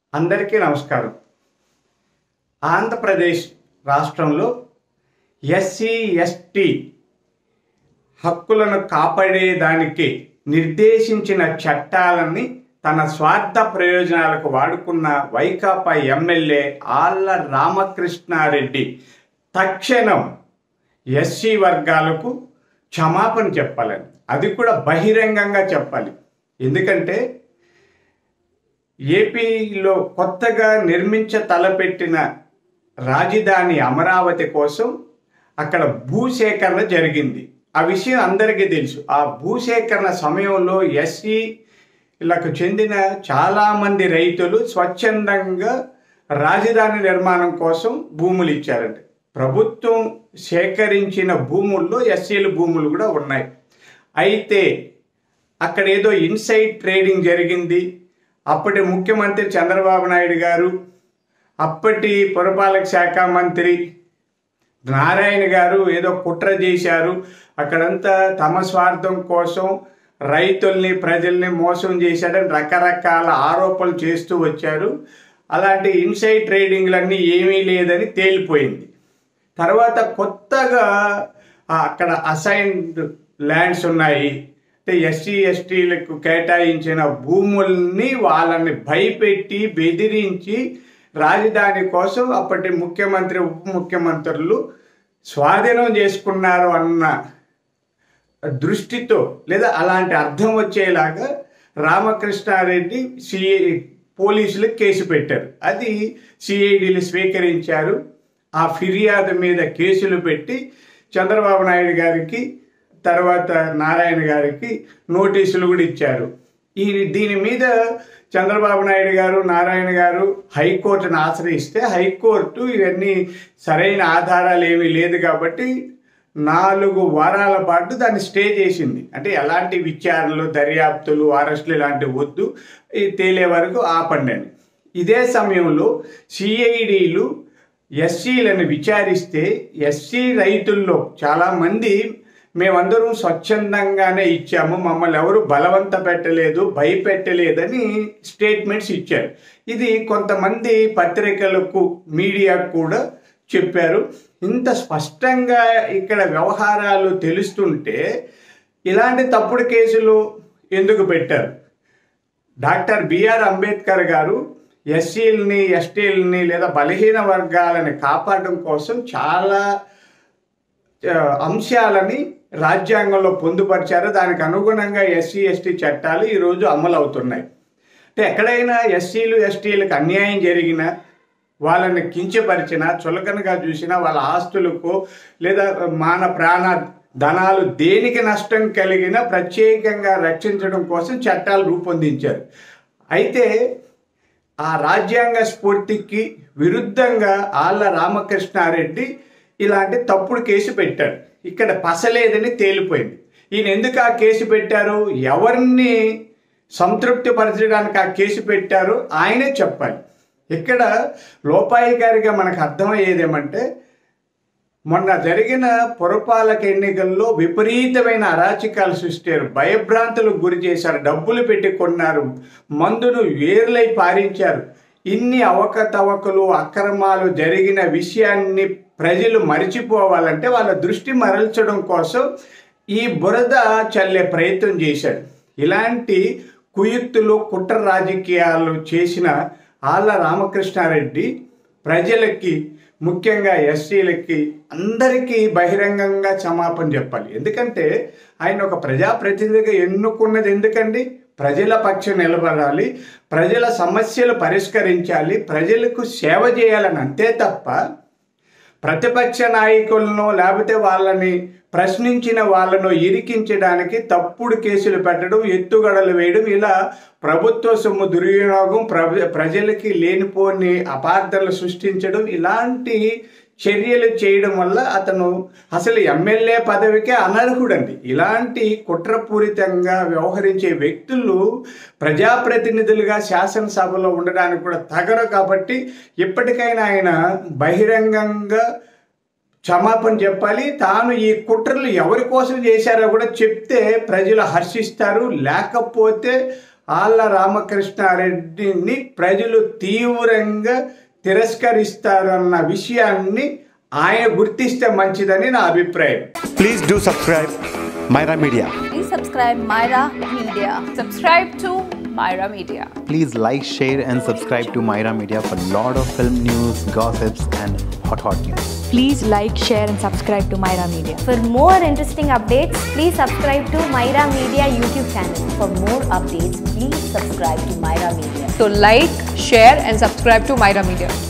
అందరికీ నమస్కారం ఆంధ్రప్రదేశ్ రాష్ట్రంలో ఎస్సీ ఎస్టీ హక్కులను కాపాడేదానికి నిర్దేశించిన చట్టాలని తన స్వార్థ ప్రయోజనాలకు వాడుకున్న వైకాపా ఎమ్మెల్యే ఆళ్ళ రామకృష్ణారెడ్డి తక్షణం ఎస్సీ వర్గాలకు క్షమాపణ చెప్పాలని అది కూడా బహిరంగంగా చెప్పాలి ఎందుకంటే ఏపీలో కొత్తగా నిర్మించ తలపెట్టిన రాజధాని అమరావతి కోసం అక్కడ భూసేకరణ జరిగింది ఆ విషయం అందరికీ తెలుసు ఆ భూసేకరణ సమయంలో ఎస్సీలకు చెందిన చాలామంది రైతులు స్వచ్ఛందంగా రాజధాని నిర్మాణం కోసం భూములు ఇచ్చారంట ప్రభుత్వం సేకరించిన భూముల్లో ఎస్సీల భూములు కూడా ఉన్నాయి అయితే అక్కడ ఏదో ఇన్సైడ్ ట్రేడింగ్ జరిగింది అప్పటి ముఖ్యమంత్రి చంద్రబాబు నాయుడు గారు అప్పటి పురపాలక శాఖ మంత్రి నారాయణ గారు ఏదో కుట్ర చేశారు అక్కడంతా తమ స్వార్థం కోసం రైతుల్ని ప్రజల్ని మోసం చేశాడని రకరకాల ఆరోపణలు చేస్తూ వచ్చారు అలాంటి ఇన్సైడ్ ట్రేడింగ్లన్నీ ఏమీ లేదని తేలిపోయింది తర్వాత కొత్తగా ఆ అక్కడ అసైన్డ్ ల్యాండ్స్ ఉన్నాయి అంటే ఎస్సీ ఎస్టీలకు కేటాయించిన భూముల్ని వాళ్ళని భయపెట్టి బెదిరించి రాజధాని కోసం అప్పటి ముఖ్యమంత్రి ఉప ముఖ్యమంత్రులు స్వాధీనం చేసుకున్నారు అన్న దృష్టితో లేదా అలాంటి అర్థం వచ్చేలాగా రామకృష్ణారెడ్డి సిఐ పోలీసులకు కేసు పెట్టారు అది సిఐడిలు స్వీకరించారు ఆ ఫిర్యాదు మీద కేసులు పెట్టి చంద్రబాబు నాయుడు గారికి తర్వాత నారాయణ గారికి నోటీసులు కూడా ఇచ్చారు ఈ దీని మీద చంద్రబాబు నాయుడు గారు నారాయణ గారు హైకోర్టును ఆశ్రయిస్తే హైకోర్టు ఇవన్నీ సరైన ఆధారాలు ఏమీ లేదు కాబట్టి నాలుగు వారాల పాటు దాన్ని స్టే చేసింది అంటే ఎలాంటి విచారణలు దర్యాప్తులు అరెస్టులు ఇలాంటివి వద్దు ఈ తేలే వరకు ఆపండి అని ఇదే సమయంలో సిఐడిలు ఎస్సీలను విచారిస్తే ఎస్సీ రైతుల్లో చాలామంది మేమందరం స్వచ్ఛందంగానే ఇచ్చాము మమ్మల్ని ఎవరు బలవంత పెట్టలేదు భయపెట్టలేదని స్టేట్మెంట్స్ ఇచ్చారు ఇది కొంతమంది పత్రికలకు మీడియాకు కూడా చెప్పారు ఇంత స్పష్టంగా ఇక్కడ వ్యవహారాలు తెలుస్తుంటే ఇలాంటి తప్పుడు కేసులు ఎందుకు పెట్టారు డాక్టర్ బిఆర్ అంబేద్కర్ గారు ఎస్సీలని ఎస్టీలని లేదా బలహీన వర్గాలని కాపాడడం కోసం చాలా అంశాలని రాజ్యాంగంలో పొందుపరిచారు దానికి అనుగుణంగా ఎస్సీ ఎస్టీ చట్టాలు ఈరోజు అమలు అవుతున్నాయి అంటే ఎక్కడైనా ఎస్సీలు ఎస్టీలకు అన్యాయం జరిగినా వాళ్ళని కించపరిచినా చులకనగా చూసినా వాళ్ళ ఆస్తులకు లేదా మాన ప్రాణ ధనాలు దేనికి నష్టం కలిగినా ప్రత్యేకంగా రక్షించడం కోసం చట్టాలు రూపొందించారు అయితే ఆ రాజ్యాంగ స్ఫూర్తికి విరుద్ధంగా ఆళ్ళ రామకృష్ణారెడ్డి ఇలాంటి తప్పుడు కేసు పెట్టాడు ఇక్కడ పసలేదని తేలిపోయింది ఈయన ఎందుకు ఆ కేసు పెట్టారు ఎవరిని సంతృప్తి పరచడానికి ఆ కేసు పెట్టారు ఆయనే చెప్పాలి ఇక్కడ లోపాయికారిగా మనకు అర్థమయ్యేది ఏమంటే మొన్న జరిగిన పురపాలక ఎన్నికల్లో విపరీతమైన అరాచకాలు సృష్టారు భయభ్రాంతులకు గురి చేశారు డబ్బులు పెట్టి కొన్నారు మందును వేర్లై పారించారు ఇన్ని అవకతవకలు అక్రమాలు జరిగిన విషయాన్ని ప్రజలు మరిచిపోవాలంటే వాళ్ళ దృష్టి మరల్చడం కోసం ఈ బురద చల్లే ప్రయత్నం చేశాడు ఇలాంటి కుయుక్తులు కుట్ర రాజకీయాలు చేసిన ఆళ్ళ రామకృష్ణారెడ్డి ప్రజలకి ముఖ్యంగా ఎస్సీలకి అందరికీ బహిరంగంగా క్షమాపణ చెప్పాలి ఎందుకంటే ఆయన ఒక ప్రజాప్రతినిధిగా ఎన్నుకున్నది ఎందుకండి ప్రజల పక్షం నిలబడాలి ప్రజల సమస్యలు పరిష్కరించాలి ప్రజలకు సేవ చేయాలని అంతే తప్ప ప్రతిపక్ష నాయకులను లేకపోతే వాళ్ళని ప్రశ్నించిన వాళ్ళను ఇరికించడానికి తప్పుడు కేసులు పెట్టడం ఎత్తుగడలు వేయడం ఇలా ప్రభుత్వ సొమ్ము దుర్వినియోగం ప్రజలకి లేనిపోని అపార్థలు సృష్టించడం ఇలాంటి చర్యలు చేయడం వల్ల అతను అసలు ఎమ్మెల్యే పదవికే అనర్హుడండి ఇలాంటి కుట్రపూరితంగా వ్యవహరించే వ్యక్తులు ప్రజాప్రతినిధులుగా శాసనసభలో ఉండడానికి కూడా తగరు కాబట్టి ఇప్పటికైనా ఆయన బహిరంగంగా క్షమాపణ చెప్పాలి తాను ఈ కుట్రలు ఎవరి కోసం చేశారో కూడా చెప్తే ప్రజలు హర్షిస్తారు లేకపోతే ఆళ్ళ రామకృష్ణారెడ్డిని ప్రజలు తీవ్రంగా తిరస్కరిస్తారన్న విషయాన్ని ఆయన గుర్తిస్తే మంచిదని నా అభిప్రాయం Please do subscribe Myra Media. Please subscribe Myra Media. Subscribe to Myra Media. Please like, share, and subscribe to Myra Media for lot of film news, gossips, and hot hot news. Please like, share, and subscribe to Myra Media. For more interesting updates, please subscribe to Myra Media YouTube channel. For more updates, please subscribe to Myra Media. So like, share and subscribe to Myra Media.